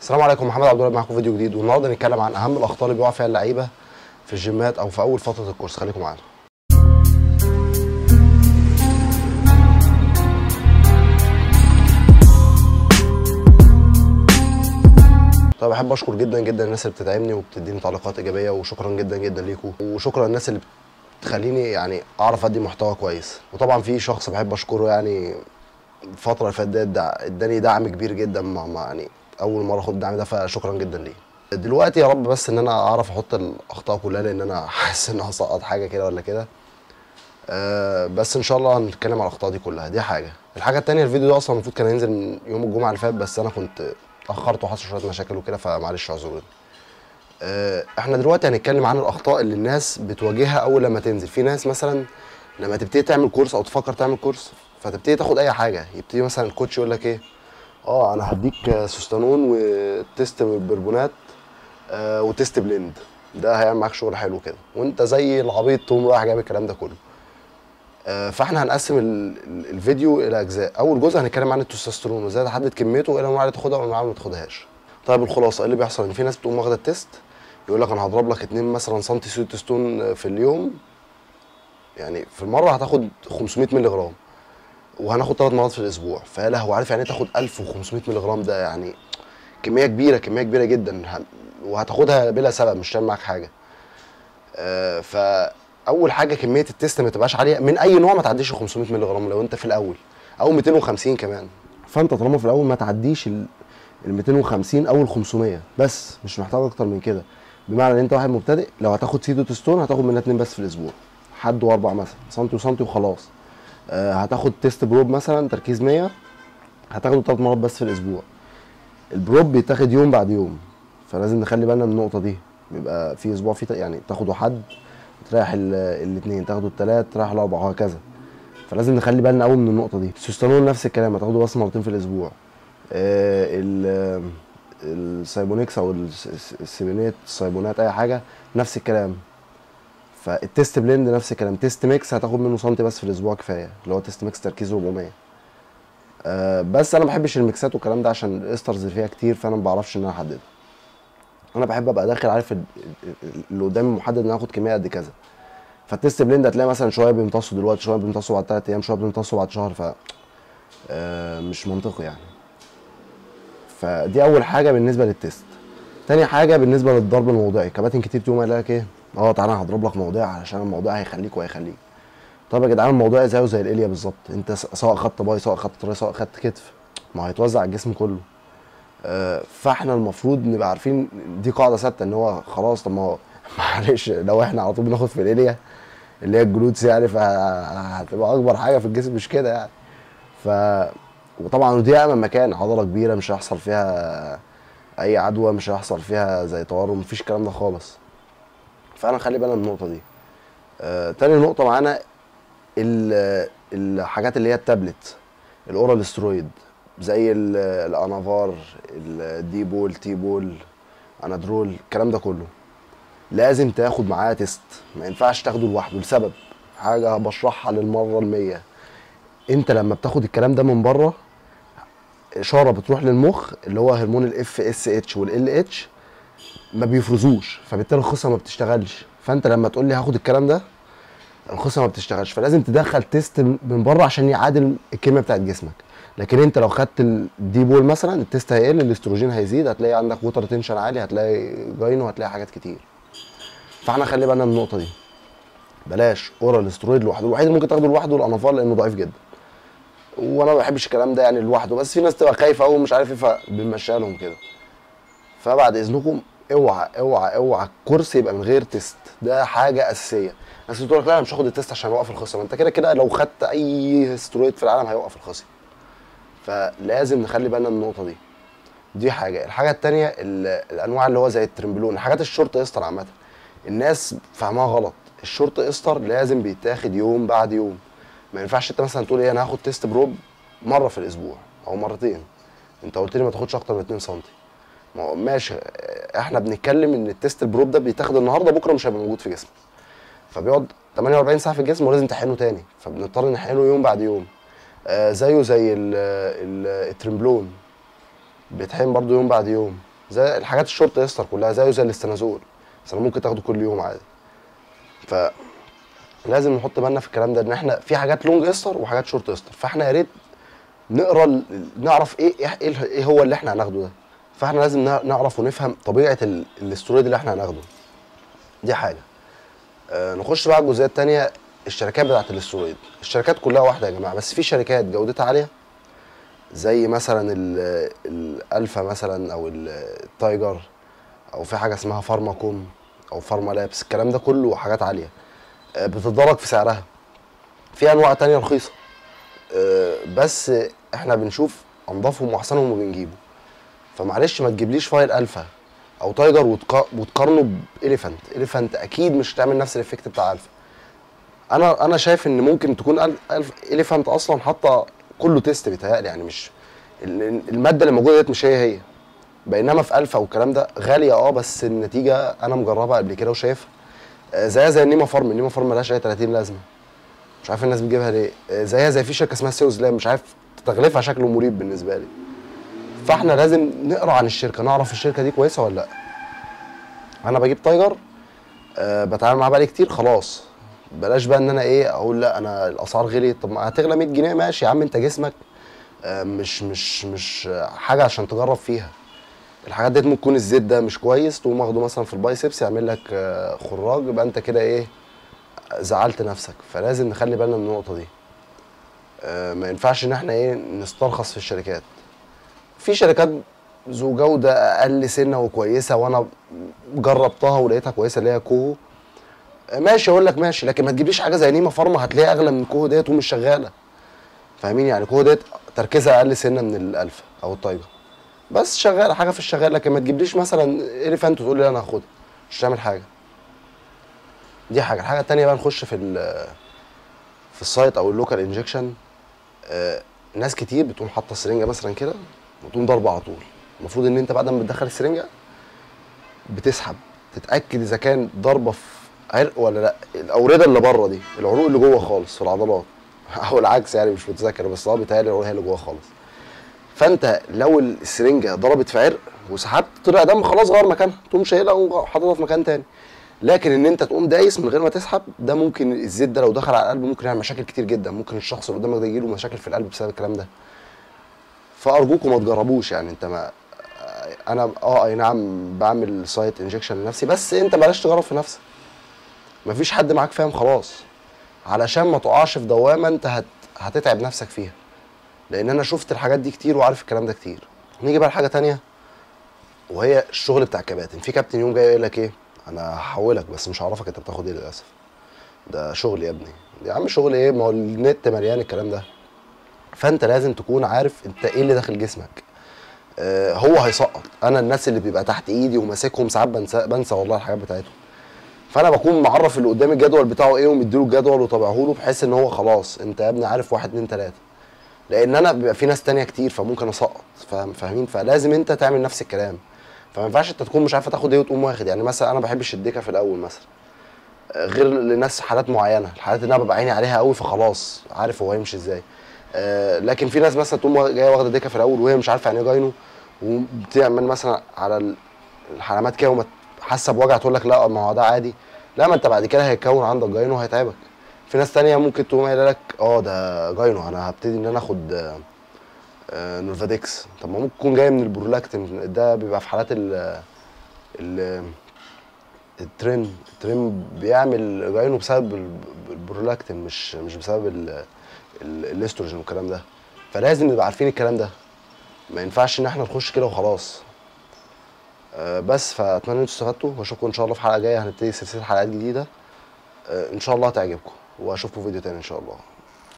السلام عليكم محمد عبد الوهاب معاكم فيديو جديد والنهارده هنتكلم عن اهم الاخطاء اللي بيقع فيها اللعيبه في الجيمات او في اول فتره الكورس خليكم معانا طيب بحب اشكر جدا جدا الناس اللي بتدعمني وبتديني تعليقات ايجابيه وشكرا جدا جدا ليكم وشكرا الناس اللي بتخليني يعني اعرف ادي محتوى كويس وطبعا في شخص بحب اشكره يعني الفتره اللي فاتت ديت دع- اداني دعم كبير جدا مع مع- يعني اول مره اخد الدعم ده فشكرا جدا ليه دلوقتي يا رب بس ان انا اعرف احط الاخطاء كلها لان انا حاسس ان هسقط حاجه كده ولا كده أه بس ان شاء الله هنتكلم على الاخطاء دي كلها دي حاجه الحاجه التانية الفيديو ده اصلا المفروض كان ينزل من يوم الجمعه اللي فات بس انا كنت اتاخرت وحصل شويه مشاكل وكده فمعلش اعذروني أه احنا دلوقتي هنتكلم عن الاخطاء اللي الناس بتواجهها اول لما تنزل في ناس مثلا لما تبتدي تعمل كورس او تفكر تعمل كورس فتبتدي تاخد اي حاجه يبتدي مثلا الكوتش يقول لك ايه اه انا هديك سوستانون وتيست بربونات آه وتيست بلند ده هيعمل معاك شغل حلو كده وانت زي العبيط تقوم رايح جايب الكلام ده كله آه فاحنا هنقسم ال- ال- الفيديو الى اجزاء اول جزء هنتكلم عن التستوستيرون وازاي تحدد كميته وايه الانواع اللي تاخدها والانواع اللي ما تاخدهاش طيب الخلاصه ايه اللي بيحصل ان في ناس بتقوم واخده التيست يقول لك انا هضرب لك 2 مثلا سنتي سيتوستون في اليوم يعني في المره هتاخد 500 مللي جرام وهناخد ثلاث مرات في الاسبوع فيا لهوي عارف يعني ايه تاخد 1500 مللي جرام ده يعني كميه كبيره كميه كبيره جدا ه- وهتاخدها بلا سبب مش هتعمل معاك حاجه آه، فاول حاجه كميه التست ما تبقاش عاليه من اي نوع ما تعديش ال 500 مللي جرام لو انت في الاول او 250 كمان فانت طالما في الاول ما تعديش ال ال 250 او ال 500 بس مش محتاج اكتر من كده بمعنى ان انت واحد مبتدئ لو هتاخد سيتو تستون هتاخد منها اتنين بس في الاسبوع حد واربع مثلا سنتي وسنتي وخلاص آه، هتاخد تيست بروب مثلا تركيز 100 هتاخده ثلاث مرات بس في الاسبوع البروب بيتاخد يوم بعد يوم فلازم نخلي بالنا من النقطه دي بيبقى في اسبوع في يعني تاخده حد تريح الاثنين تاخده الثلاث تريح الاربع وهكذا فلازم نخلي بالنا قوي من النقطه دي السوستانول نفس الكلام هتاخده بس مرتين في الاسبوع آه ال السايبونيكس او الس- الس- السيبينات السايبونات اي حاجه نفس الكلام فالتيست بلند نفس الكلام تيست ميكس هتاخد منه سنتي بس في الاسبوع كفايه اللي هو تيست ميكس تركيز 400 آه بس انا ما بحبش الميكسات والكلام ده عشان الاسترز اللي فيها كتير فانا ما بعرفش ان انا احددها انا بحب ابقى داخل عارف ال- ال- اللي قدامي محدد ان انا اخد كميه قد كذا فالتيست بلند هتلاقي مثلا شويه بيمتصوا دلوقتي شويه بيمتصوا بعد ثلاث ايام شويه بيمتصوا بعد شهر ف آه مش منطقي يعني فدي اول حاجه بالنسبه للتيست تاني حاجه بالنسبه للضرب الموضعي كباتن كتير تقوم قايل لك ايه اه تعالى أنا هضرب لك موضعي علشان الموضوع هيخليك وهيخليك طب يا جدعان الموضوع زيه زي الاليا بالظبط انت س- سواء خدت باي سواء خدت تراي سواء خدت كتف ما هيتوزع على الجسم كله آه، فاحنا المفروض نبقى عارفين دي قاعده ثابته ان هو خلاص طب ما هو معلش لو احنا على طول بناخد في الاليا اللي هي الجلوتس يعني فهتبقى اكبر حاجه في الجسم مش كده يعني ف وطبعا دي امام مكان عضله كبيره مش هيحصل فيها اي عدوى مش هيحصل فيها زي تورم مفيش الكلام ده خالص فانا خلي بالنا من النقطه دي آه تاني نقطه معانا ال- الحاجات اللي هي التابلت الاورال سترويد زي ال- الانافار الديبول تيبول انادرول الكلام ده كله لازم تاخد معاه تيست ما ينفعش تاخده لوحده لسبب حاجه بشرحها للمره المية انت لما بتاخد الكلام ده من بره اشاره بتروح للمخ اللي هو هرمون الاف اس اتش والال اتش ما بيفرزوش فبالتالي الخصه ما بتشتغلش فانت لما تقول لي هاخد الكلام ده الخصه ما بتشتغلش فلازم تدخل تيست من بره عشان يعادل الكميه بتاعت جسمك لكن انت لو خدت الدي بول مثلا التيست هيقل الاستروجين هيزيد هتلاقي عندك ووتر تنشن عالي هتلاقي جاينو هتلاقي حاجات كتير فاحنا خلي بالنا من النقطه دي بلاش اورال استرويد لوحده الوحيد اللي ممكن تاخده لوحده الانافار لانه ضعيف جدا وانا ما بحبش الكلام ده يعني لوحده بس في ناس تبقى خايفه قوي مش عارف ايه فبنمشيها لهم كده فبعد اذنكم اوعى اوعى اوعى الكورس يبقى من غير تيست ده حاجه اساسيه ناس بتقول لك لا انا مش هاخد التيست عشان اوقف الخصم انت كده كده لو خدت اي استرويد في العالم هيوقف الخصم فلازم نخلي بالنا من النقطه دي دي حاجه الحاجه التانية ال- الانواع اللي هو زي الترمبلون حاجات الشورت استر عامه الناس فاهمها غلط الشورت استر لازم بيتاخد يوم بعد يوم ما ينفعش انت مثلا تقول ايه انا هاخد تيست بروب مره في الاسبوع او مرتين انت قلت لي ما تاخدش اكتر من 2 سم ما هو ماشي احنا بنتكلم ان التيست البروب ده بيتاخد النهارده بكره مش هيبقى موجود في جسمك فبيقعد 48 ساعه في الجسم ولازم تحقنه تاني فبنضطر نحقنه يوم بعد يوم آه زيه زي ال- ال- الترمبلون بيتحقن برضو يوم بعد يوم زي الحاجات الشورت استر كلها زيه زي الاستنازول بس انا ممكن تاخده كل يوم عادي ف لازم نحط بالنا في الكلام ده ان احنا في حاجات لونج استر وحاجات شورت استر فاحنا يا ريت نقرا ال- نعرف ايه ايه ايه ايه هو اللي احنا هناخده ده فاحنا لازم نع- نعرف ونفهم طبيعه ال- الاسترويد اللي احنا هناخده دي حاجه آه نخش بقى على الجزئيه الثانيه الشركات بتاعت الاسترويد الشركات كلها واحده يا جماعه بس في شركات جودتها عاليه زي مثلا ال- الالفا مثلا او ال- التايجر او في حاجه اسمها فارماكوم او فارما لابس الكلام ده كله حاجات عاليه آه، بتتدرج في سعرها في انواع تانية رخيصه آه، بس احنا بنشوف انضفهم واحسنهم وبنجيبه فمعلش ما تجيبليش فايل الفا او تايجر وتقا- وتقارنه باليفانت اليفانت اكيد مش هتعمل نفس الايفكت بتاع الفا انا انا شايف ان ممكن تكون ال- الف اليفانت اصلا حاطه كله تيست بيتهيألي يعني مش ال- الماده اللي موجوده ديت مش هي هي بينما في الفا والكلام ده غاليه اه بس النتيجه انا مجربها قبل كده وشايفها آه، زيها زي النيما فارم النيما فارم ملهاش اي 30 لازمه مش عارف الناس بتجيبها ليه آه، زيها زي في شركه اسمها سيوز لاب مش عارف تغليفها شكله مريب بالنسبه لي فاحنا لازم نقرا عن الشركه نعرف الشركه دي كويسه ولا لا انا بجيب تايجر أه بتعامل معاه بقالي كتير خلاص بلاش بقى ان انا ايه اقول لا انا الاسعار غليت طب ما هتغلى 100 جنيه ماشي يا عم انت جسمك أه مش مش مش حاجه عشان تجرب فيها الحاجات ديت ممكن تكون الزيت ده مش كويس تقوم واخده مثلا في البايسبس يعمل لك آه، خراج يبقى انت كده ايه زعلت نفسك فلازم نخلي بالنا من النقطه دي آه، ما ينفعش ان احنا ايه نسترخص في الشركات في شركات ذو جوده اقل سنه وكويسه وانا جربتها ولقيتها كويسه اللي هي كوهو آه، ماشي اقول لك ماشي لكن ما تجيبليش حاجه زي نيما فارما هتلاقيها اغلى من كوهو ديت ومش شغاله فاهمين يعني كوهو ديت تركيزها اقل سنه من الالفا او التايجر بس شغاله حاجه في الشغال لكن ما تجيبليش مثلا اليفانت وتقول لي انا هاخدها مش هتعمل حاجه دي حاجه الحاجه التانيه بقى نخش في ال- في السايت او اللوكال انجكشن آه ناس كتير بتقوم حاطه السرنجه مثلا كده وتقوم ضاربه على طول المفروض ان انت بعد ما بتدخل السرنجه بتسحب تتاكد اذا كان ضربه في عرق ولا لا الاورده اللي بره دي العروق اللي جوه خالص في العضلات او العكس يعني مش متذكر بس اه بيتهيألي العروق هي اللي جوه خالص فانت لو السرنجه ضربت في عرق وسحبت طلع دم خلاص غير مكانها تقوم شايلها وحاططها في مكان تاني لكن ان انت تقوم دايس من غير ما تسحب ده ممكن الزيت ده لو دخل على القلب ممكن يعمل مشاكل كتير جدا ممكن الشخص اللي قدامك ده يجيله مشاكل في القلب بسبب الكلام ده فارجوكم ما تجربوش يعني انت ما انا اه اي نعم بعمل سايت انجكشن لنفسي بس انت بلاش تجرب في نفسك مفيش حد معاك فاهم خلاص علشان ما تقعش في دوامه انت هت... هتتعب نفسك فيها لان انا شفت الحاجات دي كتير وعارف الكلام ده كتير نيجي بقى لحاجه تانية وهي الشغل بتاع الكباتن في كابتن يوم جاي يقول لك ايه انا هحولك بس مش هعرفك انت بتاخد ايه للاسف ده شغل يا ابني يا عم شغل ايه ما هو النت مليان الكلام ده فانت لازم تكون عارف انت ايه اللي داخل جسمك آه هو هيسقط انا الناس اللي بيبقى تحت ايدي وماسكهم ساعات بنسى بنسى والله الحاجات بتاعتهم فانا بكون معرف اللي قدامي الجدول بتاعه ايه ومديله الجدول وطابعه له بحيث ان هو خلاص انت يا ابني عارف واحد اتنين تلاته لان انا بيبقى في ناس تانية كتير فممكن اسقط فاهم فاهمين فلازم انت تعمل نفس الكلام فما ينفعش انت تكون مش عارف تاخد ايه وتقوم واخد يعني مثلا انا ما بحبش الدكه في الاول مثلا آه، غير لناس حالات معينه الحالات اللي انا ببقى عيني عليها قوي فخلاص عارف هو هيمشي ازاي آه، لكن في ناس مثلا تقوم جايه واخده دكه في الاول وهي مش عارفه يعني ايه جاينو وبتعمل مثلا على ال- الحلمات كده وما حاسه بوجع تقول لك لا ما هو ده عادي لا ما انت بعد كده هيتكون عندك جاينو هيتعبك في ناس تانية ممكن تقوم قايله لك اه ده جاينو انا هبتدي ان انا اخد آه، آه، نورفاديكس طب ما ممكن يكون جاي من البرولاكتين ده بيبقى في حالات ال ال الترين الترين بيعمل جاينو بسبب ال- البرولاكتين مش مش بسبب ال- ال- الاستروجين والكلام ده فلازم نبقى عارفين الكلام ده ما ينفعش ان احنا نخش كده وخلاص آه، بس فاتمنى ان انتوا استفدتوا واشوفكم ان شاء الله في حلقه جايه هنبتدي سلسله حلقات جديده آه، ان شاء الله هتعجبكم واشوفكم فيديو تاني ان شاء الله